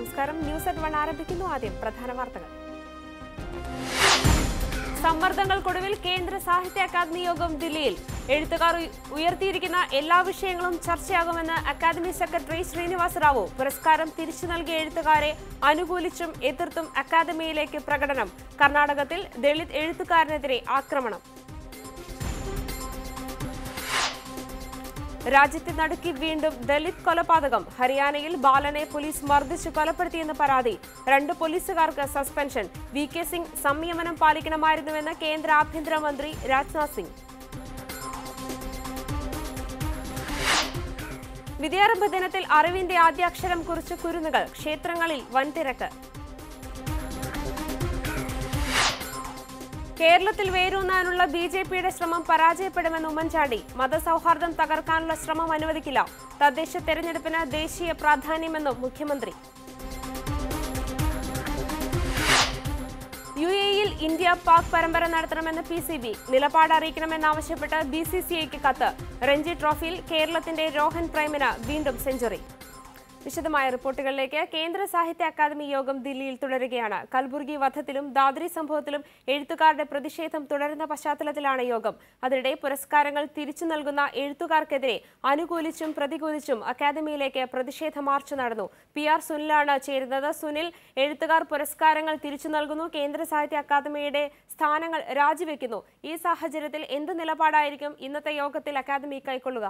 നമസ്കാരം news at one ആരംഭിക്കുന്നു ആദ്യം പ്രധാന വാർത്തകൾ സമ്മർദ്ദങ്ങൾക്കൊടുവിൽ കേന്ദ്ര സാഹിത്യ അക്കാദമി യോഗം ദില്ലിയിൽ എഴുത്തുകാർ ഉയ- ഉയർത്തിയിരിക്കുന്ന എല്ലാ വിഷയങ്ങളും ചർച്ചയാകുമെന്ന് അക്കാദമി സെക്രട്ടറി ശ്രീനിവാസ് റാവു പുരസ്കാരം തിരിച്ചു നൽകിയ എഴുത്തുകാരെ അനുകൂലിച്ചും എതിർത്തും അക്കാദമിയിലേക്ക് പ്രകടനം കർണാടകത്തിൽ ദളിത് എഴുത്തുകാരനെതിരെ ആക്രമണം രാജ്യത്തെ നടുക്കി വീണ്ടും ദലിത് കൊലപാതകം ഹരിയാനയിൽ ബാലനെ പോലീസ് മർദ്ദിച്ചു കൊലപ്പെടുത്തിയെന്ന് പരാതി രണ്ട് പോലീസുകാർക്ക് സസ്പെൻഷൻ വി കെ സിംഗ് സംയമനം പാലിക്കണമായിരുന്നുവെന്ന് കേന്ദ്ര ആഭ്യന്തരമന്ത്രി രാജ്നാഥ് സിംഗ് വിദ്യാരംഭ ദിനത്തിൽ അറിവിന്റെ ആദ്യാക്ഷരം കുറിച്ച് കുരുന്നുകൾ ക്ഷേത്രങ്ങളിൽ വൻ തിരക്ക് കേരളത്തിൽ വേരൂന്നാനുള്ള ബി ജെ പിയുടെ ശ്രമം പരാജയപ്പെടുമെന്ന് ഉമ്മൻചാണ്ടി മതസൗഹാർദ്ദം തകർക്കാനുള്ള ശ്രമം അനുവദിക്കില്ല തദ്ദേശ തെരഞ്ഞെടുപ്പിന് ദേശീയ പ്രാധാന്യമെന്നും മുഖ്യമന്ത്രി യു എയിൽ ഇന്ത്യ പാക് പരമ്പര നടത്തണമെന്ന് പി സി ബി നിലപാട് അറിയിക്കണമെന്നാവശ്യപ്പെട്ട് ബി സി സി ഐക്ക് കത്ത് രഞ്ജി ട്രോഫിയിൽ കേരളത്തിന്റെ രോഹൻ പ്രേമിന് വീണ്ടും സെഞ്ചുറി വിശദമായ റിപ്പോർട്ടുകളിലേക്ക് കേന്ദ്ര സാഹിത്യ അക്കാദമി യോഗം ദില്ലിയിൽ തുടരുകയാണ് കൽബുർഗി വധത്തിലും ദാദ്രി സംഭവത്തിലും എഴുത്തുകാരുടെ പ്രതിഷേധം തുടരുന്ന പശ്ചാത്തലത്തിലാണ് യോഗം അതിനിടെ പുരസ്കാരങ്ങൾ തിരിച്ചു നൽകുന്ന എഴുത്തുകാർക്കെതിരെ അനുകൂലിച്ചും പ്രതികൂലിച്ചും അക്കാദമിയിലേക്ക് പ്രതിഷേധ മാർച്ച് നടന്നു പി ആർ സുനിലാണ് ചേരുന്നത് സുനിൽ എഴുത്തുകാർ പുരസ്കാരങ്ങൾ തിരിച്ചു നൽകുന്നു കേന്ദ്ര സാഹിത്യ അക്കാദമിയുടെ സ്ഥാനങ്ങൾ രാജിവെക്കുന്നു ഈ സാഹചര്യത്തിൽ എന്ത് നിലപാടായിരിക്കും ഇന്നത്തെ യോഗത്തിൽ അക്കാദമി കൈക്കൊള്ളുക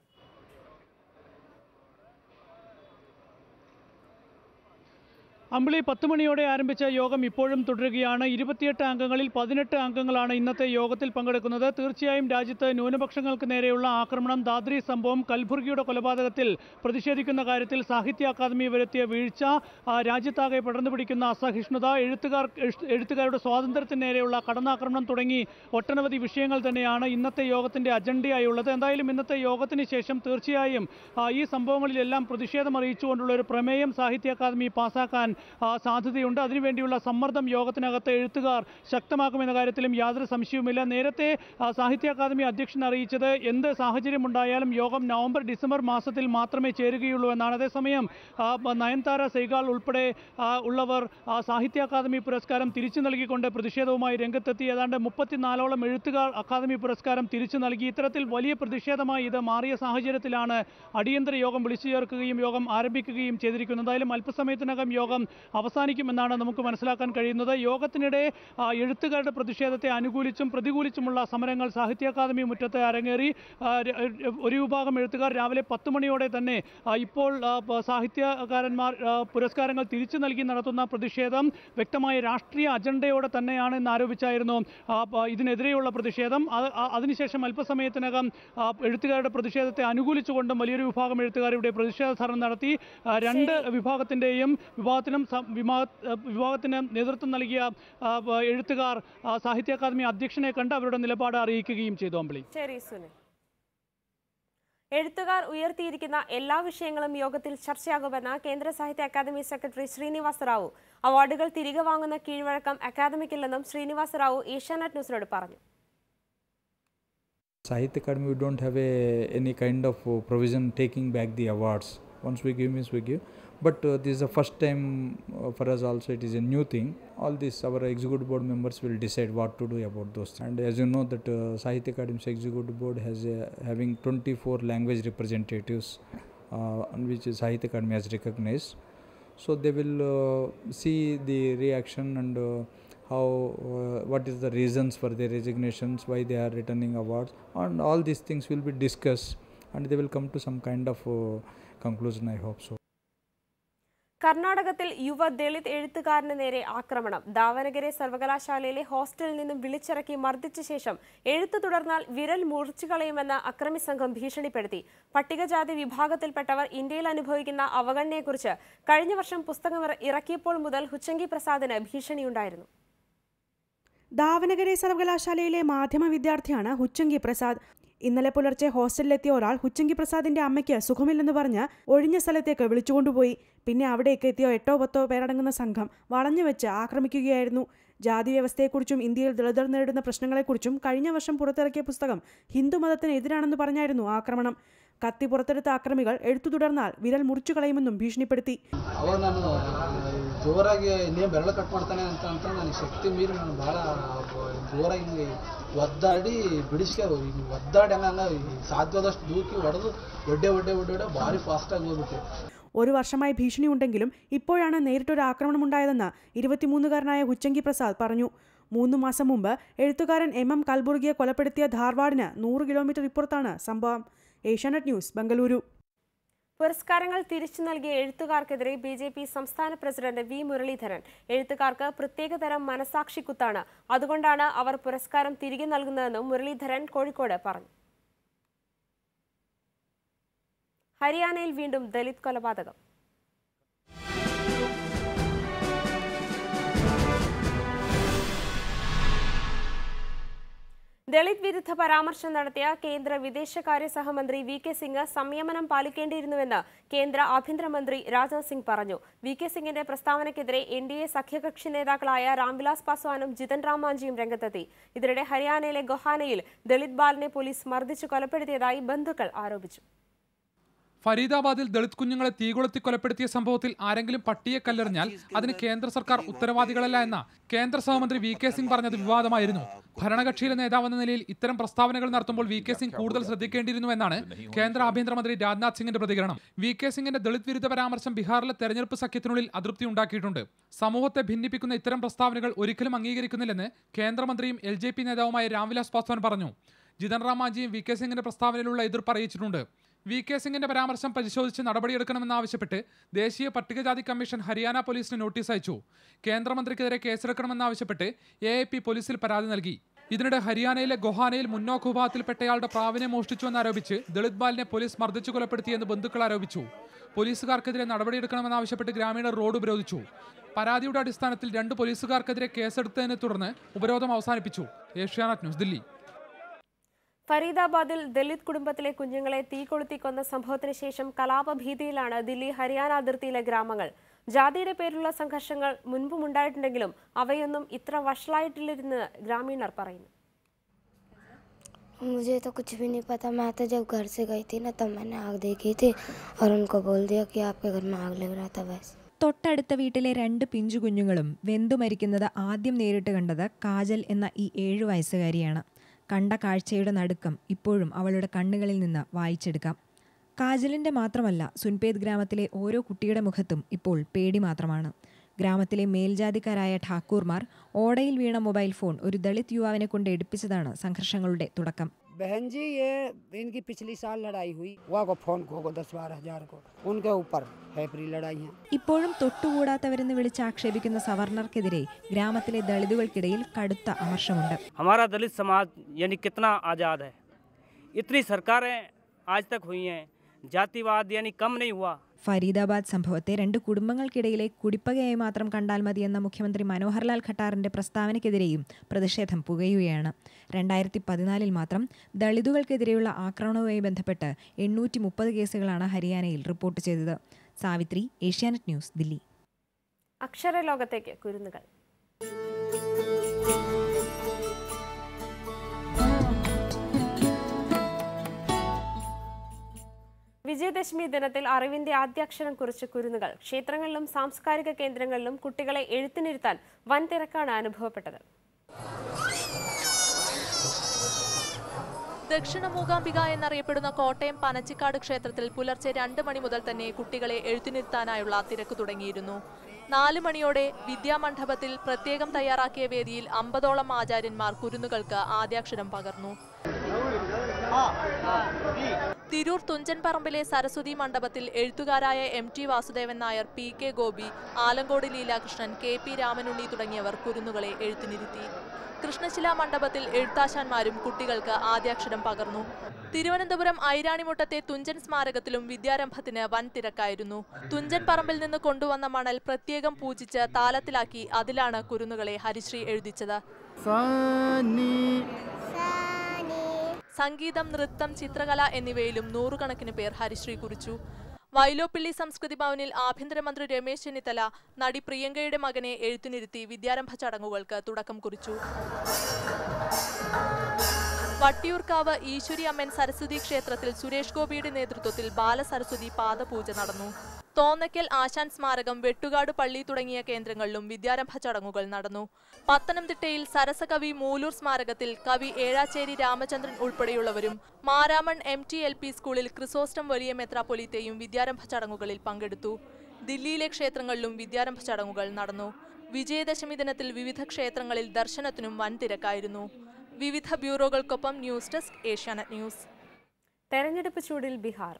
അമ്പിളി പത്ത് മണിയോടെ ആരംഭിച്ച യോഗം ഇപ്പോഴും തുടരുകയാണ് ഇരുപത്തിയെട്ട് അംഗങ്ങളിൽ പതിനെട്ട് അംഗങ്ങളാണ് ഇന്നത്തെ യോഗത്തിൽ പങ്കെടുക്കുന്നത് തീർച്ചയായും രാജ്യത്ത് ന്യൂനപക്ഷങ്ങൾക്ക് നേരെയുള്ള ആക്രമണം ദാദ്രി സംഭവം കൽബുർഗിയുടെ കൊലപാതകത്തിൽ പ്രതിഷേധിക്കുന്ന കാര്യത്തിൽ സാഹിത്യ അക്കാദമി വരുത്തിയ വീഴ്ച ആ, രാജ്യത്താകെ പടർന്നു പിടിക്കുന്ന അസഹിഷ്ണുത എഴുത്തുകാർ എഴുത്ത് എഴുത്തുകാരുടെ സ്വാതന്ത്ര്യത്തിന് നേരെയുള്ള കടന്നാക്രമണം തുടങ്ങി ഒട്ടനവധി വിഷയങ്ങൾ തന്നെയാണ് ഇന്നത്തെ യോഗത്തിന്റെ അജണ്ടയായുള്ളത് എന്തായാലും ഇന്നത്തെ യോഗത്തിന് ശേഷം തീർച്ചയായും ആ, ഈ സംഭവങ്ങളിലെല്ലാം പ്രതിഷേധം അറിയിച്ചുകൊണ്ടുള്ള ഒരു പ്രമേയം സാഹിത്യ അക്കാദമി പാസാക്കാൻ ആ, സാധ്യതയുണ്ട് അതിനുവേണ്ടിയുള്ള സമ്മർദ്ദം യോഗത്തിനകത്ത് എഴുത്തുകാർ ശക്തമാക്കുമെന്ന കാര്യത്തിലും യാതൊരു സംശയവുമില്ല നേരത്തെ ആ, സാഹിത്യ അക്കാദമി അധ്യക്ഷൻ അറിയിച്ചത് എന്ത് സാഹചര്യമുണ്ടായാലും യോഗം നവംബർ ഡിസംബർ മാസത്തിൽ മാത്രമേ ചേരുകയുള്ളൂ എന്നാണ് അതേസമയം ആ, ബ- നയൻതാര സൈഗാൾ ഉൾപ്പെടെ ആ, ഉള്ളവർ ആ, സാഹിത്യ അക്കാദമി പുരസ്കാരം തിരിച്ചു നൽകിക്കൊണ്ട് പ്രതിഷേധവുമായി രംഗത്തെത്തി ഏതാണ്ട് മുപ്പത്തിനാലോളം എഴുത്തുകാർ അക്കാദമി പുരസ്കാരം തിരിച്ചു നൽകി ഇത്തരത്തിൽ വലിയ പ്രതിഷേധമായി ഇത് മാറിയ സാഹചര്യത്തിലാണ് അടിയന്തര യോഗം വിളിച്ചു ചേർക്കുകയും യോഗം ആരംഭിക്കുകയും ചെയ്തിരിക്കുന്നത് എന്തായാലും അല്പസമയത്തിനകം യോഗം അവസാനിക്കുമെന്നാണ് നമുക്ക് മനസ്സിലാക്കാൻ കഴിയുന്നത് യോഗത്തിനിടെ ആ, എഴുത്തുകാരുടെ പ്രതിഷേധത്തെ അനുകൂലിച്ചും പ്രതികൂലിച്ചുമുള്ള സമരങ്ങൾ സാഹിത്യ അക്കാദമി മുറ്റത്ത് അരങ്ങേറി ആ, ര- ഒരു വിഭാഗം എഴുത്തുകാർ രാവിലെ പത്ത് മണിയോടെ തന്നെ ആ, ഇപ്പോൾ ആ, പ- സാഹിത്യകാരന്മാർ ആ, പുരസ്കാരങ്ങൾ തിരിച്ചു നൽകി നടത്തുന്ന പ്രതിഷേധം വ്യക്തമായ രാഷ്ട്രീയ അജണ്ടയോടെ തന്നെയാണ് എന്ന് ആരോപിച്ചായിരുന്നു ആ, പ- ഇതിനെതിരെയുള്ള പ്രതിഷേധം അത് ആ- അതിനുശേഷം അല്പസമയത്തിനകം ആ, എഴുത്തുകാരുടെ പ്രതിഷേധത്തെ അനുകൂലിച്ചുകൊണ്ടും വലിയൊരു വിഭാഗം എഴുത്തുകാർ ഇവിടെ പ്രതിഷേധ ധർണ നടത്തി ആ, രണ്ട് വിഭാഗത്തിൻ്റെയും വിഭാഗത്തിനും സ- വിഭാഗ വിഭാഗത്തിന് നേതൃത്വം നൽകിയ ആ, പ- എഴുത്തുകാർ ആ, സാഹിത്യ അക്കാദമി അധ്യക്ഷനെ കണ്ട് അവരുടെ നിലപാട് അറിയിക്കുകയും ചെയ്തു അമ്പിളി ശരി സുനിൽ എഴുത്തുകാർ ഉയർത്തിയിരിക്കുന്ന എല്ലാ വിഷയങ്ങളും യോഗത്തിൽ ചർച്ചയാകുമെന്ന് കേന്ദ്ര സാഹിത്യ അക്കാദമി സെക്രട്ടറി ശ്രീനിവാസ് റാവു അവാർഡുകൾ തിരികെ വാങ്ങുന്ന കീഴ്വഴക്കം അക്കാദമിക്കില്ലെന്നും ശ്രീനിവാസ് റാവു ഏഷ്യാനെറ്റ് ന്യൂസിനോട് പറഞ്ഞു Sahitya Academy, we don't have a, any kind of uh, provision taking back the awards. Once we give means we give. But uh, this is the first time uh, for us also it is a new thing. All this our executive board members will decide what to do about those things. And as you know that uh, Sahitya Academy's executive board has a, having 24 language representatives uh, on which Sahitya Academy has recognized. So they will uh, see the reaction and uh, how uh, what is the reasons for their resignations, why they are returning awards, and all these things will be discussed, and they will come to some kind of uh, conclusion. I hope so. കർണാടകത്തിൽ യുവ ദളിത് എഴുത്തുകാരന് നേരെ ആക്രമണം ദാവനഗരെ സർവകലാശാലയിലെ ഹോസ്റ്റലിൽ നിന്നും വിളിച്ചിറക്കി മർദ്ദിച്ച ശേഷം എഴുത്തു തുടർന്നാൽ വിരൽ മുറിച്ചു കളയുമെന്ന് അക്രമി സംഘം ഭീഷണിപ്പെടുത്തി പട്ടികജാതി വിഭാഗത്തിൽപ്പെട്ടവർ ഇന്ത്യയിൽ അനുഭവിക്കുന്ന അവഗണനയെക്കുറിച്ച് കഴിഞ്ഞ വർഷം പുസ്തകം ഇറ- ഇറക്കിയപ്പോൾ മുതൽ ഹുച്ചങ്കി പ്രസാദിന് ഭീഷണിയുണ്ടായിരുന്നു ദാവനഗരെ സർവകലാശാലയിലെ മാധ്യമ വിദ്യാർത്ഥിയാണ് ഹുച്ചങ്കി പ്രസാദ് ഇന്നലെ പുലർച്ചെ ഹോസ്റ്റലിലെത്തിയ ഒരാൾ ഹുച്ചങ്കി പ്രസാദിന്റെ അമ്മയ്ക്ക് സുഖമില്ലെന്ന് പറഞ്ഞ് ഒഴിഞ്ഞ സ്ഥലത്തേക്ക് വിളിച്ചുകൊണ്ടുപോയി പിന്നെ അവിടേക്ക് എത്തിയ എട്ടോ പത്തോ പേരടങ്ങുന്ന സംഘം വളഞ്ഞുവെച്ച് ആക്രമിക്കുകയായിരുന്നു ജാതി വ്യവസ്ഥയെക്കുറിച്ചും ഇന്ത്യയിൽ ദളിതർ നേരിടുന്ന പ്രശ്നങ്ങളെക്കുറിച്ചും കഴിഞ്ഞ വർഷം പുറത്തിറക്കിയ പുസ്തകം ഹിന്ദുമതത്തിന് എതിരാണെന്ന് പറഞ്ഞായിരുന്നു ആക്രമണം കത്തി പുറത്തെടുത്ത അക്രമികൾ എഴുത്തു തുടർന്നാൽ വിരൽ മുറിച്ചു കളയുമെന്നും ഭീഷണിപ്പെടുത്തി ಅವಾಗ ನಾನು ಜೋರಾಗಿ ಇನ್ನೇ ಬೆರಳು ಕಟ್ ಮಾಡ್ತಾನೆ ಅಂತ ಅಂತ ನನಗೆ ಶಕ್ತಿ ಮೀರಿ ನಾನು ಭಾಳ ಜೋರಾಗಿ ಹಿಂಗೆ ಒದ್ದಾಡಿ ಬಿಡಿಸ್ಕೆ ಹಿಂಗೆ ಒದ್ದಾಡಿ ಹಂಗ ಸಾಧ್ಯವಾದಷ್ಟು ದೂಕಿ ಹೊಡೆದು ಒಡ್ಡೆ ಒಡ್ಡೆ ಒಡ್ಡೆ ಒಡ್ಡೆ ಭಾರಿ ಫಾಸ್ಟಾಗಿ ಹೋಗ್ಬಿಟ್ಟೆ ഒരു വർഷമായി ഭീഷണിയുണ്ടെങ്കിലും ഇപ്പോഴാണ് നേരിട്ടൊരു ആക്രമണമുണ്ടായതെന്ന് ഇരുപത്തിമൂന്നുകാരനായ ഹുച്ചങ്കി പ്രസാദ് പറഞ്ഞു മൂന്ന് മാസം മുമ്പ് എഴുത്തുകാരൻ എം എം കൽബുർഗിയെ കൊലപ്പെടുത്തിയ ധാർവാഡിന് നൂറ് കിലോമീറ്റർ ഇപ്പുറത്താണ് സംഭവം ഏഷ്യാനെറ്റ് ന്യൂസ് ബംഗളൂരു പുരസ്കാരങ്ങൾ തിരിച്ചു നൽകിയ എഴുത്തുകാർക്കെതിരെ ബി ജെ പി സംസ്ഥാന പ്രസിഡന്റ് വി മുരളീധരൻ എഴുത്തുകാർക്ക് പ്രത്യേകതരം മനസാക്ഷിക്കുത്താണ് അതുകൊണ്ടാണ് അവർ പുരസ്കാരം തിരികെ നൽകുന്നതെന്നും മുരളീധരൻ കോഴിക്കോട് പറഞ്ഞു ഹരിയാനയിൽ വീണ്ടും ദലിത് കൊലപാതകം ദളിത് വിരുദ്ധ പരാമർശം നടത്തിയ കേന്ദ്ര വിദേശകാര്യ സഹമന്ത്രി വി കെ സിംഗ് സംയമനം പാലിക്കേണ്ടിയിരുന്നുവെന്ന് കേന്ദ്ര ആഭ്യന്തരമന്ത്രി രാജ്നാഥ് സിംഗ് പറഞ്ഞു വി കെ സിംഗിന്റെ പ്രസ്താവനയ്ക്കെതിരെ എൻ ഡി എ സഖ്യകക്ഷി നേതാക്കളായ രാംവിലാസ് പാസ്വാനും ജിതൻ റാം മാഞ്ചിയും രംഗത്തെത്തി ഇതിനിടെ ഹരിയാനയിലെ ഗൊഹാനയിൽ ദളിത് ബാലിനെ പോലീസ് മർദ്ദിച്ചു കൊലപ്പെടുത്തിയതായി ബന്ധുക്കൾ ആരോപിച്ചു ഫരീദാബാദിൽ ദളിത് കുഞ്ഞുങ്ങളെ തീകൊളുത്തി കൊലപ്പെടുത്തിയ സംഭവത്തിൽ ആരെങ്കിലും പട്ടിയെ കല്ലെറിഞ്ഞാൽ അതിന് കേന്ദ്ര സർക്കാർ ഉത്തരവാദികളല്ല എന്ന കേന്ദ്ര സഹമന്ത്രി വി കെ സിംഗ് പറഞ്ഞത് വിവാദമായിരുന്നു ഭരണകക്ഷിയിലെ നേതാവെന്ന നിലയിൽ ഇത്തരം പ്രസ്താവനകൾ നടത്തുമ്പോൾ വി കെ സിംഗ് കൂടുതൽ ശ്രദ്ധിക്കേണ്ടിയിരുന്നു എന്നാണ് കേന്ദ്ര ആഭ്യന്തരമന്ത്രി രാജ്നാഥ് സിംഗിന്റെ പ്രതികരണം വി കെ സിംഗിന്റെ ദളിത് വിരുദ്ധ പരാമർശം ബീഹാറിലെ തെരഞ്ഞെടുപ്പ് സഖ്യത്തിനുള്ളിൽ അതൃപ്തി ഉണ്ടാക്കിയിട്ടുണ്ട് സമൂഹത്തെ ഭിന്നിപ്പിക്കുന്ന ഇത്തരം പ്രസ്താവനകൾ ഒരിക്കലും അംഗീകരിക്കുന്നില്ലെന്ന് കേന്ദ്രമന്ത്രിയും എൽ ജെ പി നേതാവുമായ രാംവിലാസ് പാസ്വാൻ പറഞ്ഞു ജിതൻ റാം മാഞ്ചിയും വി കെ സിംഗിന്റെ പ്രസ്താവനയിലുള്ള എതിർപ്പ് അറിയിച്ചിട്ടുണ്ട് വി കെ സിംഗിന്റെ പരാമർശം പരിശോധിച്ച് നടപടിയെടുക്കണമെന്നാവശ്യപ്പെട്ട് ദേശീയ പട്ടികജാതി കമ്മീഷൻ ഹരിയാന പോലീസിന് നോട്ടീസ് അയച്ചു കേന്ദ്രമന്ത്രിക്കെതിരെ കേസെടുക്കണമെന്നാവശ്യപ്പെട്ട് എ എ പി പോലീസിൽ പരാതി നൽകി ഇതിനിടെ ഹരിയാനയിലെ ഗൊഹാനയിൽ മുന്നോക്ക വിഭാഗത്തിൽപ്പെട്ടയാളുടെ പ്രാവിനെ മോഷ്ടിച്ചുവെന്നാരോപിച്ച് ദളിത് ബാലിനെ പോലീസ് മർദ്ദിച്ചു കൊലപ്പെടുത്തിയെന്ന് ബന്ധുക്കൾ ആരോപിച്ചു പോലീസുകാർക്കെതിരെ നടപടിയെടുക്കണമെന്നാവശ്യപ്പെട്ട് ഗ്രാമീണർ റോഡ് ഉപരോധിച്ചു പരാതിയുടെ അടിസ്ഥാനത്തിൽ രണ്ട് പോലീസുകാർക്കെതിരെ കേസെടുത്തതിനെ തുടർന്ന് ഉപരോധം അവസാനിപ്പിച്ചു ഏഷ്യാനെറ്റ് ന്യൂസ് ദില്ലി ഫരീദാബാദിൽ ദലിത് കുടുംബത്തിലെ കുഞ്ഞുങ്ങളെ തീ കൊളുത്തി കൊന്ന സംഭവത്തിന് ശേഷം കലാപഭീതിയിലാണ് ദില്ലി ഹരിയാന അതിർത്തിയിലെ ഗ്രാമങ്ങൾ ജാതിയുടെ പേരിലുള്ള സംഘർഷങ്ങൾ മുൻപും ഉണ്ടായിട്ടുണ്ടെങ്കിലും അവയൊന്നും ഇത്ര വഷളായിട്ടില്ലെന്ന് ഗ്രാമീണർ പറയുന്നു मुझे तो कुछ भी नहीं पता मैं तो जब घर से गई थी ना तब मैंने आग देखी थी और उनको बोल दिया कि आपके घर में आग लग रहा था बस തൊട്ടടുത്ത വീട്ടിലെ രണ്ട് പിഞ്ചു കുഞ്ഞുങ്ങളും വെന്തു മരിക്കുന്നത് ആദ്യം നേരിട്ട് കണ്ടത് കാജൽ എന്ന ഈ ഏഴു വയസ്സുകാരിയാണ് കണ്ട കാഴ്ചയുടെ നടുക്കം ഇപ്പോഴും അവളുടെ കണ്ണുകളിൽ നിന്ന് വായിച്ചെടുക്കാം കാജലിൻ്റെ മാത്രമല്ല സുൻപേത് ഗ്രാമത്തിലെ ഓരോ കുട്ടിയുടെ മുഖത്തും ഇപ്പോൾ പേടി മാത്രമാണ് ഗ്രാമത്തിലെ മേൽജാതിക്കാരായ ഠാക്കൂർമാർ ഓടയിൽ വീണ മൊബൈൽ ഫോൺ ഒരു ദളിത് യുവാവിനെ കൊണ്ട് എടുപ്പിച്ചതാണ് സംഘർഷങ്ങളുടെ തുടക്കം बहन जी ये इनकी पिछली साल लड़ाई हुई वहाँ को फोन खो को दस बारह हजार को उनके ऊपर है फ्री लड़ाई है ഇപ്പോഴും തൊട്ടുകൂടാത്തവരെന്ന് വിളിച്ച് ആക്ഷേപിക്കുന്ന സവർണർക്കെതിരെ ഗ്രാമത്തിലെ ദളിതുകൾക്കിടയിൽ കടുത്ത അമർഷമുണ്ട് हमारा दलित समाज यानी कितना आज़ाद है इतनी सरकारें आज तक हुई हैं जातिवाद यानी कम नहीं हुआ ഫരീദാബാദ് സംഭവത്തെ രണ്ട് കുടുംബങ്ങൾക്കിടയിലെ കുടിപ്പകയായി മാത്രം കണ്ടാൽ മതിയെന്ന മുഖ്യമന്ത്രി മനോഹർലാൽ ഖട്ടാറിന്റെ പ്രസ്താവനയ്ക്കെതിരെയും പ്രതിഷേധം പുകയുകയാണ് രണ്ടായിരത്തി പതിനാലിൽ മാത്രം ദളിതുകൾക്കെതിരെയുള്ള ആക്രമണവുമായി ബന്ധപ്പെട്ട് എണ്ണൂറ്റി മുപ്പത് കേസുകളാണ് ഹരിയാനയിൽ റിപ്പോർട്ട് ചെയ്തത് സാവിത്രി ഏഷ്യാനെറ്റ് ന്യൂസ് ദില്ലി അക്ഷരലോകത്തേക്ക് കുരുന്നുകൾ വിജയദശമി ദിനത്തിൽ അറിവിന്റെ ആദ്യാക്ഷരം കുറിച്ച് കുരുന്നുകൾ ക്ഷേത്രങ്ങളിലും സാംസ്കാരിക കേന്ദ്രങ്ങളിലും കുട്ടികളെ എഴുത്തിനിരുത്താൻ വൻ തിരക്കാണ് അനുഭവപ്പെട്ടത് ദക്ഷിണ മൂകാംബിക എന്നറിയപ്പെടുന്ന കോട്ടയം പനച്ചിക്കാട് ക്ഷേത്രത്തിൽ പുലർച്ചെ രണ്ട് മണി മുതൽ തന്നെ കുട്ടികളെ എഴുത്തിനിരുത്താനായുള്ള തിരക്ക് തുടങ്ങിയിരുന്നു നാല് മണിയോടെ വിദ്യാമണ്ഡപത്തിൽ പ്രത്യേകം തയ്യാറാക്കിയ വേദിയിൽ അമ്പതോളം ആചാര്യന്മാർ കുരുന്നുകൾക്ക് ആദ്യാക്ഷരം പകർന്നു തിരൂർ തുഞ്ചൻ പറമ്പിലെ സരസ്വതി മണ്ഡപത്തിൽ എഴുത്തുകാരായ M T Vasudevan Nair P K Gopi Alankode Leelakrishnan K P Ramanunni തുടങ്ങിയവർ കുരുന്നുകളെ എഴുത്തിനിരുത്തി കൃഷ്ണശില മണ്ഡപത്തിൽ എഴുത്താശാന്മാരും കുട്ടികൾക്ക് ആദ്യാക്ഷരം പകർന്നു തിരുവനന്തപുരം ഐരാണിമുട്ടത്തെ തുഞ്ചൻ സ്മാരകത്തിലും വിദ്യാരംഭത്തിന് വൻ തിരക്കായിരുന്നു തുഞ്ചൻ പറമ്പിൽ നിന്ന് കൊണ്ടുവന്ന മണൽ പ്രത്യേകം പൂജിച്ച് താലത്തിലാക്കി അതിലാണ് കുരുന്നുകളെ ഹരിശ്രീ എഴുതിച്ചത് സംഗീതം നൃത്തം ചിത്രകല എന്നിവയിലും നൂറുകണക്കിന് പേർ ഹരിശ്രീ കുറിച്ചു വൈലോപ്പിള്ളി സംസ്കൃതി ഭവനിൽ ആഭ്യന്തരമന്ത്രി രമേശ് ചെന്നിത്തല നടി പ്രിയങ്കയുടെ മകനെ എഴുത്തിനിരുത്തി വിദ്യാരംഭ ചടങ്ങുകൾക്ക് തുടക്കം കുറിച്ചു വട്ടിയൂർക്കാവ് ഈശ്വരി അമ്മൻ സരസ്വതി ക്ഷേത്രത്തിൽ സുരേഷ് ഗോപിയുടെ നേതൃത്വത്തിൽ ബാലസരസ്വതി പാദപൂജ നടന്നു തോന്നയ്ക്കൽ ആശാൻ സ്മാരകം വെട്ടുകാട് പള്ളി തുടങ്ങിയ കേന്ദ്രങ്ങളിലും വിദ്യാരംഭ ചടങ്ങുകൾ നടന്നു പത്തനംതിട്ടയിൽ സരസകവി മൂലൂർ സ്മാരകത്തിൽ കവി ഏഴാച്ചേരി രാമചന്ദ്രൻ ഉൾപ്പെടെയുള്ളവരും Maramon M T L P സ്കൂളിൽ ക്രിസോസ്റ്റം വലിയ മെത്രാപ്പൊലീത്തയും വിദ്യാരംഭ ചടങ്ങുകളിൽ പങ്കെടുത്തു ദില്ലിയിലെ ക്ഷേത്രങ്ങളിലും വിദ്യാരംഭ ചടങ്ങുകൾ നടന്നു വിജയദശമി ദിനത്തിൽ വിവിധ ക്ഷേത്രങ്ങളിൽ ദർശനത്തിനും വൻ തിരക്കായിരുന്നു വിവിധ ബ്യൂറോകൾക്കൊപ്പം ന്യൂസ് ഡെസ്ക് ഏഷ്യാനെറ്റ് ന്യൂസ് തെരഞ്ഞെടുപ്പ് ചൂടിൽ ബീഹാർ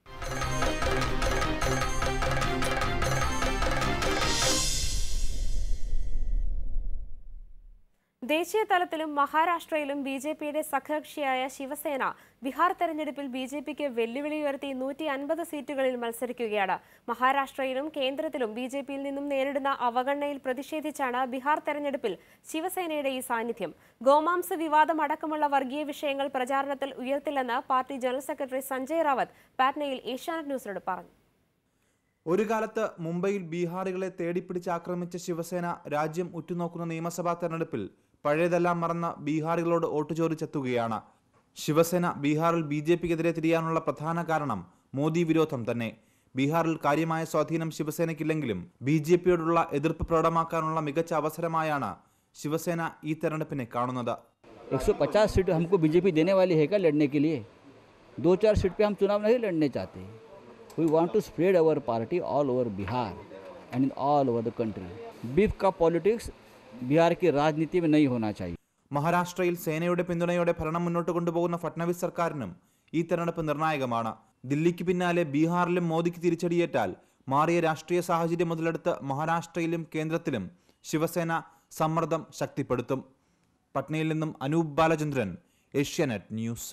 ദേശീയ തലത്തിലും മഹാരാഷ്ട്രയിലും ബി ജെ പിയുടെ സഖ്യകക്ഷിയായ ശിവസേന ബീഹാർ തെരഞ്ഞെടുപ്പിൽ ബി ജെ പിക്ക് വെല്ലുവിളി ഉയർത്തി നൂറ്റി അൻപത് സീറ്റുകളിൽ മത്സരിക്കുകയാണ് മഹാരാഷ്ട്രയിലും കേന്ദ്രത്തിലും ബി ജെ പിയിൽ നിന്നും നേരിടുന്ന അവഗണനയിൽ പ്രതിഷേധിച്ചാണ് ബീഹാർ തെരഞ്ഞെടുപ്പിൽ ശിവസേനയുടെ ഈ സാന്നിധ്യം ഗോമാംസ വിവാദം അടക്കമുള്ള വർഗീയ വിഷയങ്ങൾ പ്രചാരണത്തിൽ ഉയർത്തില്ലെന്ന് party general secretary Sanjay Raut പാറ്റ്നയിൽ ഏഷ്യാനെറ്റ് ന്യൂസിനോട് പറഞ്ഞു ഒരു കാലത്ത് മുംബൈയിൽ ബീഹാറികളെ തേടിപ്പിടിച്ച് ആക്രമിച്ച ശിവസേന രാജ്യം ഉറ്റുനോക്കുന്ന നിയമസഭാ തെരഞ്ഞെടുപ്പിൽ പഴയതെല്ലാം മറന്ന ബീഹാറികളോട് വോട്ട് ചോദിച്ചെത്തുകയാണ് ശിവസേന ബീഹാറിൽ ബി ജെ പിക്കെതിരെ തിരിയാനുള്ള പ്രധാന കാരണം മോദി വിരോധം തന്നെ ബീഹാറിൽ കാര്യമായ സ്വാധീനം ശിവസേനയ്ക്കില്ലെങ്കിലും ബി ജെ പിയോടുള്ള എതിർപ്പ് പ്രകടമാക്കാനുള്ള മികച്ച അവസരമായാണ് ശിവസേന ഈ തെരഞ്ഞെടുപ്പിനെ കാണുന്നത് 150 सीट हमको बीजेपी देने वाली है क्या लड़ने के लिए दो चार सीट पे हम चुनाव नहीं लड़ने चाहते we want to spread our party all over Bihar and in all over the country beef का पॉलिटिक्स बिहार की राजनीति में नहीं होना चाहिए മഹാരാഷ്ട്രയിൽ സേനയുടെ പിന്തുണയോടെ ഭരണം മുന്നോട്ട് കൊണ്ടുപോകുന്ന ഫട്നവിസ് സർക്കാരിനും ഈ തെരഞ്ഞെടുപ്പ് നിർണായകമാണ് ദില്ലിക്ക് പിന്നാലെ ബീഹാറിലും മോദിക്ക് തിരിച്ചടിയേറ്റാൽ മാറിയ രാഷ്ട്രീയ സാഹചര്യം മുതലെടുത്ത് മഹാരാഷ്ട്രയിലും കേന്ദ്രത്തിലും ശിവസേന സമ്മർദ്ദം ശക്തിപ്പെടുത്തും പട്നയിൽ നിന്നും അനൂപ് ബാലചന്ദ്രൻ ഏഷ്യാനെറ്റ് ന്യൂസ്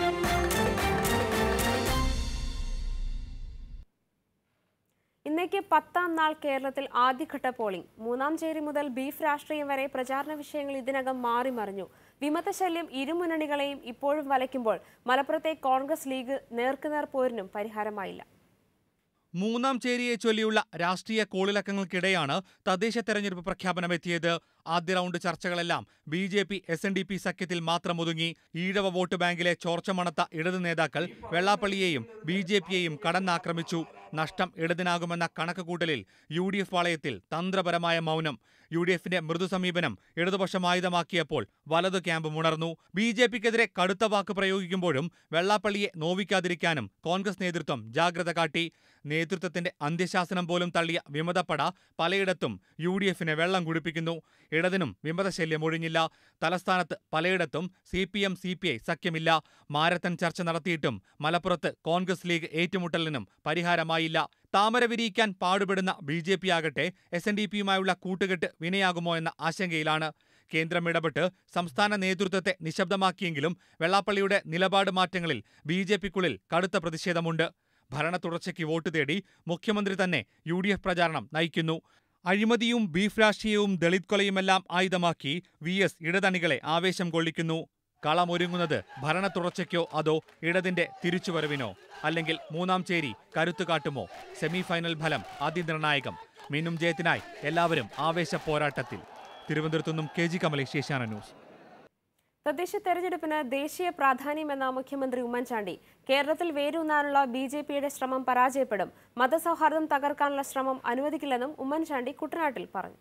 ഇന്നേക്ക് പത്താം നാൾ കേരളത്തിൽ ആദ്യഘട്ട പോളിംഗ് മൂന്നാം ചേരി മുതൽ ബീഫ് രാഷ്ട്രീയം വരെ പ്രചാരണ വിഷയങ്ങൾ ഇതിനകം മാറിമറിഞ്ഞു വിമതശല്യം ഇരുമുന്നണികളെയും ഇപ്പോഴും വലയ്ക്കുമ്പോൾ മലപ്പുറത്തെ കോൺഗ്രസ് ലീഗ് നേർക്കുനേർ പോരിനും പരിഹാരമായില്ല മൂന്നാം ചേരിയെ ചൊല്ലിയുള്ള രാഷ്ട്രീയ കോളിളക്കങ്ങൾക്കിടെയാണ് തദ്ദേശ തെരഞ്ഞെടുപ്പ് പ്രഖ്യാപനമെത്തിയത് ആദ്യ റൗണ്ട് ചർച്ചകളെല്ലാം B J P S N D P സഖ്യത്തിൽ മാത്രം ഒതുങ്ങി ഈഴവ വോട്ട് ബാങ്കിലെ ചോർച്ച മണത്ത ഇടത് നേതാക്കൾ വെള്ളാപ്പള്ളിയെയും ബി ജെ പിയെയും കടന്നാക്രമിച്ചു നഷ്ടം ഇടതിനാകുമെന്ന കണക്കുകൂട്ടലിൽ യു ഡി എഫ് പാളയത്തിൽ തന്ത്രപരമായ മൗനം യു ഡി എഫിന്റെ മൃദു സമീപനം ഇടതുപക്ഷം ആയുധമാക്കിയപ്പോൾ വലതു ക്യാമ്പ് ഉണർന്നു ബി ജെ പിക്കെതിരെ കടുത്ത വാക്ക് പ്രയോഗിക്കുമ്പോഴും വെള്ളാപ്പള്ളിയെ നോവിക്കാതിരിക്കാനും കോൺഗ്രസ് നേതൃത്വം ജാഗ്രത കാട്ടി നേതൃത്വത്തിന്റെ അന്ത്യശാസനം പോലും തള്ളിയ വിമതപ്പട പലയിടത്തും യു ഡി എഫിനെ വെള്ളം കുടിപ്പിക്കുന്നു ഇടതിനും വിമതശല്യം ഒഴിഞ്ഞില്ല തലസ്ഥാനത്ത് പലയിടത്തും C P M C P I സഖ്യമില്ല മാരത്തൺ ചർച്ച നടത്തിയിട്ടും മലപ്പുറത്ത് കോൺഗ്രസ് ലീഗ് ഏറ്റുമുട്ടലിനും പരിഹാരമായില്ല താമര വിരിയിക്കാൻ പാടുപെടുന്ന ബി ജെ പി ആകട്ടെ എസ് എൻ ഡി പിയുമായുള്ള കൂട്ടുകെട്ട് വിനയാകുമോ എന്ന ആശങ്കയിലാണ് കേന്ദ്രം ഇടപെട്ട് സംസ്ഥാന നേതൃത്വത്തെ നിശബ്ദമാക്കിയെങ്കിലും വെള്ളാപ്പള്ളിയുടെ നിലപാട് മാറ്റങ്ങളിൽ ബി ജെ പിക്കുള്ളിൽ കടുത്ത പ്രതിഷേധമുണ്ട് ഭരണ തുടർച്ചയ്ക്ക് വോട്ട് തേടി മുഖ്യമന്ത്രി തന്നെ യു ഡി എഫ് പ്രചാരണം നയിക്കുന്നു അഴിമതിയും ബീഫ് രാഷ്ട്രീയവും ദളിത് കൊലയുമെല്ലാം ആയുധമാക്കി വി എസ് ഇടതണികളെ ആവേശം കൊള്ളിക്കുന്നു കളമൊരുങ്ങുന്നത് ഭരണ തുടർച്ചയ്ക്കോ അതോ ഇടതിന്റെ തിരിച്ചുവരവിനോ അല്ലെങ്കിൽ മൂന്നാം ചേരി കരുത്തു കാട്ടുമോ സെമി ഫൈനൽ ഫലം അതിനിർണായകം മിന്നും ജയത്തിനായി എല്ലാവരും ആവേശ പോരാട്ടത്തിൽ തിരുവനന്തപുരത്തു നിന്നും K G Kamalesh Asianet news തദ്ദേശ തെരഞ്ഞെടുപ്പിന് ദേശീയ പ്രാധാന്യമെന്ന മുഖ്യമന്ത്രി ഉമ്മൻചാണ്ടി കേരളത്തിൽ വേരൂന്നാനുള്ള ബി ജെ പിയുടെ ശ്രമം പരാജയപ്പെടും മതസൗഹാർദ്ദം തകർക്കാനുള്ള ശ്രമം അനുവദിക്കില്ലെന്നും ഉമ്മൻചാണ്ടി കുട്ടനാട്ടിൽ പറഞ്ഞു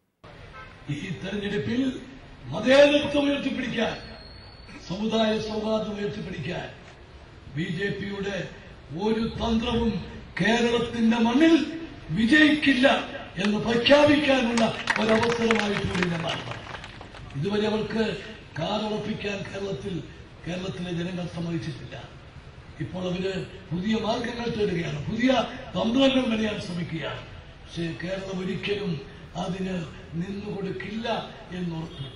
ഈ തെരഞ്ഞെടുപ്പിൽ മതേതരത്വം ഉയർത്തിപ്പിടിക്കാൻ സമുദായ സൗഹാർദ്ദം ഉയർത്തിപ്പിടിക്കാൻ ബി ജെ പിയുടെ ഒരു തന്ത്രവും കേരളത്തിന്റെ മണ്ണിൽ വിജയിക്കില്ല എന്ന് പ്രഖ്യാപിക്കാനുള്ള ഒരവസരമായിട്ട് കൂടി ഞാൻ നടത്തണം ഇതുവരെ അവർക്ക് കാറുറപ്പിക്കാൻ കേരളത്തിൽ കേരളത്തിലെ ജനങ്ങൾ സമ്മതിച്ചിട്ടില്ല ഇപ്പോൾ അവര് പുതിയ മാർഗങ്ങൾ തേടുകയാണ് പുതിയ തന്ത്രങ്ങൾ മെനയാൻ ശ്രമിക്കുകയാണ് പക്ഷേ കേരളം ഒരിക്കലും അതിന് നിന്നുകൊടുക്കില്ല എന്നുറപ്പുണ്ട്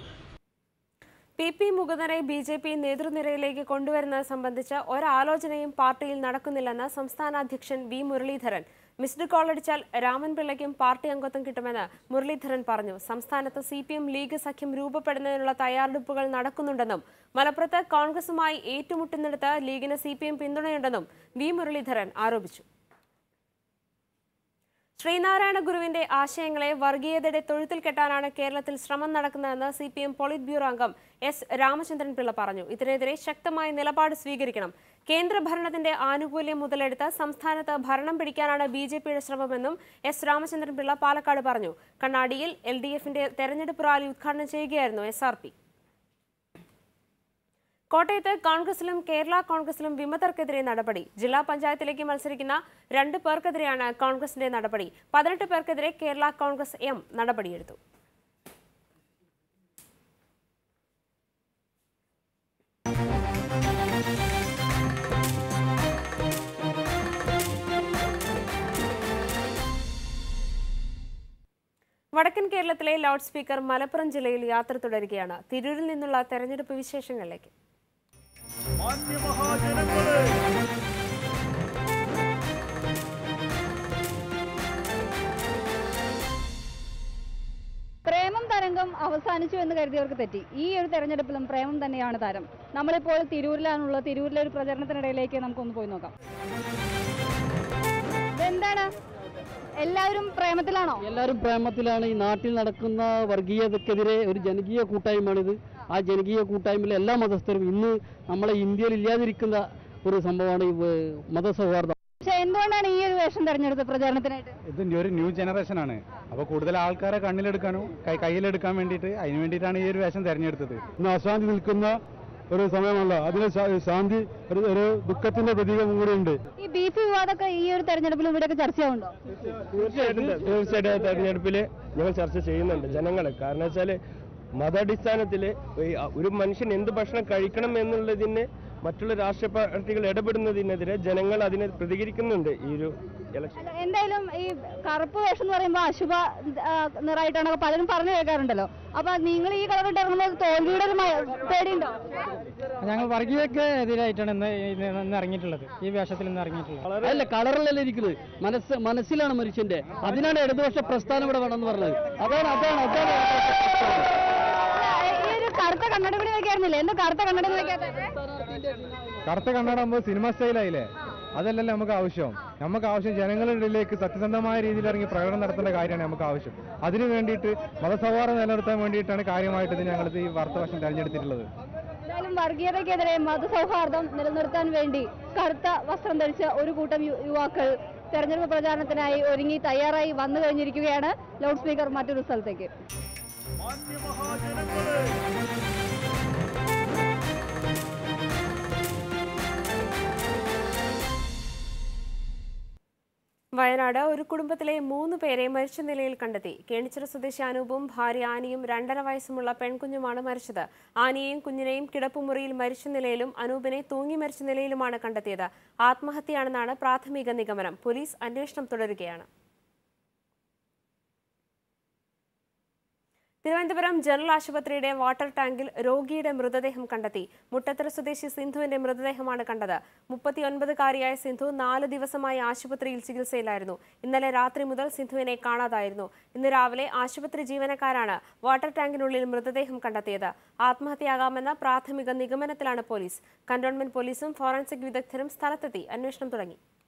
പി പി മുകുന്ദനെ ബി ജെ പി നേതൃനിരയിലേക്ക് കൊണ്ടുവരുന്നത് സംബന്ധിച്ച് ഒരാലോചനയും പാർട്ടിയിൽ നടക്കുന്നില്ലെന്ന് സംസ്ഥാന അധ്യക്ഷൻ വി മുരളീധരൻ മിസ്ഡ് കോൾ അടിച്ചാൽ രാമൻപിള്ളയ്ക്കും പാർട്ടി അംഗത്വം കിട്ടുമെന്ന് മുരളീധരൻ പറഞ്ഞു സംസ്ഥാനത്ത് സി പി എം ലീഗ് സഖ്യം രൂപപ്പെടുന്നതിനുള്ള തയ്യാറെടുപ്പുകൾ നടക്കുന്നുണ്ടെന്നും മലപ്പുറത്ത് കോൺഗ്രസുമായി ഏറ്റുമുട്ടുന്നിടത്ത് ലീഗിന് സി പി എം പിന്തുണയുണ്ടെന്നും വി മുരളീധരൻ ആരോപിച്ചു ശ്രീനാരായണ ഗുരുവിന്റെ ആശയങ്ങളെ വർഗീയതയുടെ തൊഴുത്തിൽ കെട്ടാനാണ് കേരളത്തിൽ ശ്രമം നടക്കുന്നതെന്ന് C P M polit bureau അംഗം എസ് രാമചന്ദ്രൻ പിള്ള പറഞ്ഞു ഇതിനെതിരെ ശക്തമായ നിലപാട് സ്വീകരിക്കണം കേന്ദ്ര ഭരണത്തിന്റെ ആനുകൂല്യം മുതലെടുത്ത് സംസ്ഥാനത്ത് ഭരണം പിടിക്കാനാണ് ബി ജെ പിയുടെ ശ്രമമെന്നും എസ് രാമചന്ദ്രൻ പിള്ള പാലക്കാട് പറഞ്ഞു കണ്ണാടിയിൽ എൽ ഡി എഫിന്റെ തെരഞ്ഞെടുപ്പ് റാലി ഉദ്ഘാടനം ചെയ്യുകയായിരുന്നു എസ് ആർ പി കോട്ടയത്ത് കോൺഗ്രസിലും കേരള കോൺഗ്രസിലും വിമതർക്കെതിരെ നടപടി ജില്ലാ പഞ്ചായത്തിലേക്ക് മത്സരിക്കുന്ന രണ്ട് പേർക്കെതിരെയാണ് കോൺഗ്രസിന്റെ നടപടി പതിനെട്ട് പേർക്കെതിരെ കേരള കോൺഗ്രസ് എം നടപടിയെടുത്തു വടക്കൻ കേരളത്തിലെ ലൗഡ് സ്പീക്കർ മലപ്പുറം ജില്ലയിൽ യാത്ര തുടരുകയാണ് തിരൂരിൽ നിന്നുള്ള തെരഞ്ഞെടുപ്പ് വിശേഷങ്ങളിലേക്ക് പ്രേമം തരംഗം അവസാനിച്ചു എന്ന് കരുതിയവർക്ക് തെറ്റി ഈ ഒരു തെരഞ്ഞെടുപ്പിലും പ്രേമം തന്നെയാണ് താരം നമ്മളിപ്പോൾ തിരൂരിലാണുള്ളത് തിരൂരിലെ ഒരു പ്രചരണത്തിനിടയിലേക്ക് നമുക്കൊന്ന് പോയി നോക്കാം എന്താണ് എല്ലാവരും പ്രേമത്തിലാണോ എല്ലാവരും പ്രേമത്തിലാണ് ഈ നാട്ടിൽ നടക്കുന്ന വർഗീയതക്കെതിരെ ഒരു ജനകീയ കൂട്ടായ്മയാണിത് ആ ജനകീയ കൂട്ടായ്മയിലെ എല്ലാ മതസ്ഥരും ഇന്ന് നമ്മളെ ഇന്ത്യയിൽ ഇല്ലാതിരിക്കുന്ന ഒരു സംഭവമാണ് ഈ വ- മതസൗഹാർദ്ദം പക്ഷെ എന്തുകൊണ്ടാണ് ഈ ഒരു വേഷം തെരഞ്ഞെടുത്തത് പ്രചാരണത്തിനായിട്ട് ഇത് ഒരു ന്യൂ ജനറേഷൻ ആണ് അപ്പോൾ കൂടുതൽ ആൾക്കാരെ കണ്ണിലെടുക്കാനും കൈ കയ്യിലെടുക്കാൻ വേണ്ടിയിട്ട് അതിന് വേണ്ടിയിട്ടാണ് ഈ ഒരു വേഷം തിരഞ്ഞെടുത്തത് ഇന്ന് അശാന്തി നിൽക്കുന്ന ഒരു സമയമല്ല അതിന് ശാ- ശാന്തി ഒരു ഒരു ദുഃഖത്തിന്റെ പ്രതീകം കൂടിയുണ്ട് ഈ ബീഫ് വിവാദമൊക്കെ ഈ ഒരു തെരഞ്ഞെടുപ്പിലും ഇവിടെയൊക്കെ ചർച്ചയാവുണ്ടോ തീർച്ചയായിട്ടും തീർച്ചയായിട്ടും തെരഞ്ഞെടുപ്പിൽ ഞങ്ങൾ ചർച്ച ചെയ്യുന്നുണ്ട് ജനങ്ങളെ കാരണം വെച്ചാൽ മതാടിസ്ഥാനത്തിൽ ഒരു മനുഷ്യൻ എന്ത് ഭക്ഷണം കഴിക്കണം എന്നുള്ളതിന് മറ്റുള്ള രാഷ്ട്രീയ പാർട്ടികൾ ഇടപെടുന്നതിനെതിരെ ജനങ്ങൾ അതിനെ പ്രതികരിക്കുന്നുണ്ട് ഈ ഒരു ഇലക്ഷൻ അല്ല, എന്തായാലും ഈ കറുപ്പ് വേഷം എന്ന് പറയുമ്പോൾ അശുഭ ആ, നിറായിട്ടാണ് പലരും പറഞ്ഞു കേൾക്കാറുണ്ടല്ലോ അപ്പൊ നിങ്ങൾ ഈ കളർ ഇട്ട് ഇറങ്ങുമ്പോൾ തോൽവിയുടെ ഒരു മ- പേടിയുണ്ടോ ഞങ്ങൾ വർഗീയക്ക് എതിരായിട്ടാണ് ഇന്ന് ഇന്ന് ഇന്ന് ഇറങ്ങിയിട്ടുള്ളത് ഈ വേഷത്തിൽ ഇന്ന് ഇറങ്ങിയിട്ടുള്ളത് അല്ല കളറിലല്ല ഇരിക്കുന്നത് മനസ്സ് മനസ്സിലാണ് മനുഷ്യന്റെ അതിനാണ് ഇടതുപക്ഷ പ്രസ്ഥാനം ഇവിടെ വേണമെന്ന് പറഞ്ഞത് അതാണ് അതാണ് അതാണ് ഈ ഒരു കറുത്ത കണ്ണട കൂടി വെക്കായിരുന്നില്ലേ എന്താ കറുത്ത കണ്ണട വെക്കാത്ത കറുത്ത കണ്ണടാകുമ്പോൾ സിനിമ സ്റ്റൈലായില്ലേ അതല്ലല്ലോ നമുക്ക് ആവശ്യം നമുക്ക് ആവശ്യം ജനങ്ങളുടെ ഇടയിലേക്ക് സത്യസന്ധമായ രീതിയിൽ ഇറങ്ങി പ്രകടനം നടത്തേണ്ട കാര്യമാണ് നമുക്ക് ആവശ്യം അതിനു വേണ്ടിയിട്ട് മതസൗഹാർദ്ദം നിലനിർത്താൻ വേണ്ടിയിട്ടാണ് കാര്യമായിട്ട് ഇത് ഞങ്ങളിത് ഈ വാർത്താവശം തെരഞ്ഞെടുത്തിട്ടുള്ളത് എന്തായാലും വർഗീയതയ്ക്കെതിരെ മതസൗഹാർദ്ദം നിലനിർത്താൻ വേണ്ടി കറുത്ത വസ്ത്രം ധരിച്ച ഒരു കൂട്ടം യു- യുവാക്കൾ തെരഞ്ഞെടുപ്പ് പ്രചാരണത്തിനായി ഒരുങ്ങി തയ്യാറായി വന്നു കഴിഞ്ഞിരിക്കുകയാണ് ലൗഡ് സ്പീക്കർ മറ്റൊരു സ്ഥലത്തേക്ക് വയനാട് ഒരു കുടുംബത്തിലെ മൂന്ന് പേരെ മരിച്ച നിലയിൽ കണ്ടെത്തി കേണിച്ചിറ സ്വദേശി അനൂപും ഭാര്യ ആനിയും രണ്ടര വയസ്സുമുള്ള പെൺകുഞ്ഞുമാണ് മരിച്ചത് ആനിയെയും കുഞ്ഞിനെയും കിടപ്പുമുറിയിൽ മരിച്ച നിലയിലും അനൂപിനെ തൂങ്ങി മരിച്ച നിലയിലുമാണ് കണ്ടെത്തിയത് ആത്മഹത്യയാണെന്നാണ് പ്രാഥമിക നിഗമനം പോലീസ് അന്വേഷണം തുടരുകയാണ് തിരുവനന്തപുരം ജനറൽ ആശുപത്രിയുടെ വാട്ടർ ടാങ്കിൽ രോഗിയുടെ മൃതദേഹം കണ്ടെത്തി മുട്ടത്തറ സ്വദേശി സിന്ധുവിന്റെ മൃതദേഹമാണ് കണ്ടത് മുപ്പത്തിയൊൻപതുകാരിയായ സിന്ധു നാല് ദിവസമായി ആശുപത്രിയിൽ ചികിത്സയിലായിരുന്നു ഇന്നലെ രാത്രി മുതൽ സിന്ധുവിനെ കാണാതായിരുന്നു ഇന്ന് രാവിലെ ആശുപത്രി ജീവനക്കാരാണ് വാട്ടർ ടാങ്കിനുള്ളിൽ മൃതദേഹം കണ്ടെത്തിയത് ആത്മഹത്യയാകാമെന്ന പ്രാഥമിക നിഗമനത്തിലാണ് പോലീസ് കന്റോൺമെന്റ് പോലീസും ഫോറൻസിക് വിദഗ്ധരും സ്ഥലത്തെത്തി അന്വേഷണം തുടങ്ങി